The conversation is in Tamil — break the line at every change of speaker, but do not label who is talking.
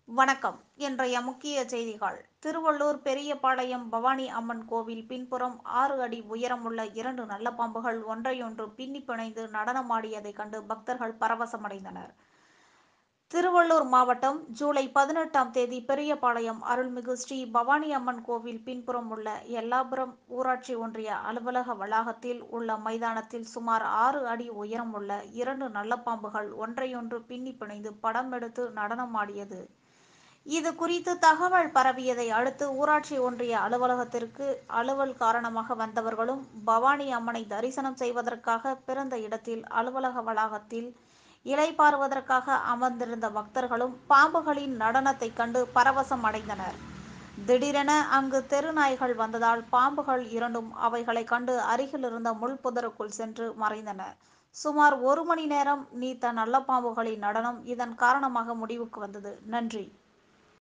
வணக்கம் இன்றைய முக்கிய செய்திகள் திருவள்ளூர் பெரியபாளையம் பவானி அம்மன் கோவில் பின்புறம் ஆறு அடி உயரமுள்ள இரண்டு நல்ல பாம்புகள் ஒன்றையொன்று பின்னி பிணைந்து நடனமாடியதைக் கண்டு பக்தர்கள் பரவசமடைந்தனர் திருவள்ளூர் மாவட்டம் ஜூலை பதினெட்டாம் தேதி பெரியபாளையம் அருள்மிகு ஸ்ரீ பவானி அம்மன் கோவில் பின்புறம் உள்ள எல்லாபுரம் ஊராட்சி ஒன்றிய அலுவலக வளாகத்தில் உள்ள மைதானத்தில் சுமார் ஆறு அடி உயரமுள்ள இரண்டு நல்ல பாம்புகள் ஒன்றையொன்று பின்னி பிணைந்து படம் எடுத்து நடனமாடியது இது குறித்து தகவல் பரவியதை அடுத்து ஊராட்சி ஒன்றிய அலுவலகத்திற்கு அலுவல் காரணமாக வந்தவர்களும் பவானி அம்மனை தரிசனம் செய்வதற்காக பிறந்த இடத்தில் அலுவலக வளாகத்தில் இலைப்பாறுவதற்காக அமர்ந்திருந்த பக்தர்களும் பாம்புகளின் நடனத்தைக் கண்டு பரவசம் அடைந்தனர் திடீரென அங்கு தெரு நாய்கள் வந்ததால் பாம்புகள் இரண்டும் அவைகளை கண்டு அருகில் இருந்த முள் புதருக்குள் சென்று மறைந்தன சுமார் ஒரு மணி நேரம் நீத்த நல்ல பாம்புகளின் நடனம் இதன் காரணமாக முடிவுக்கு வந்தது நன்றி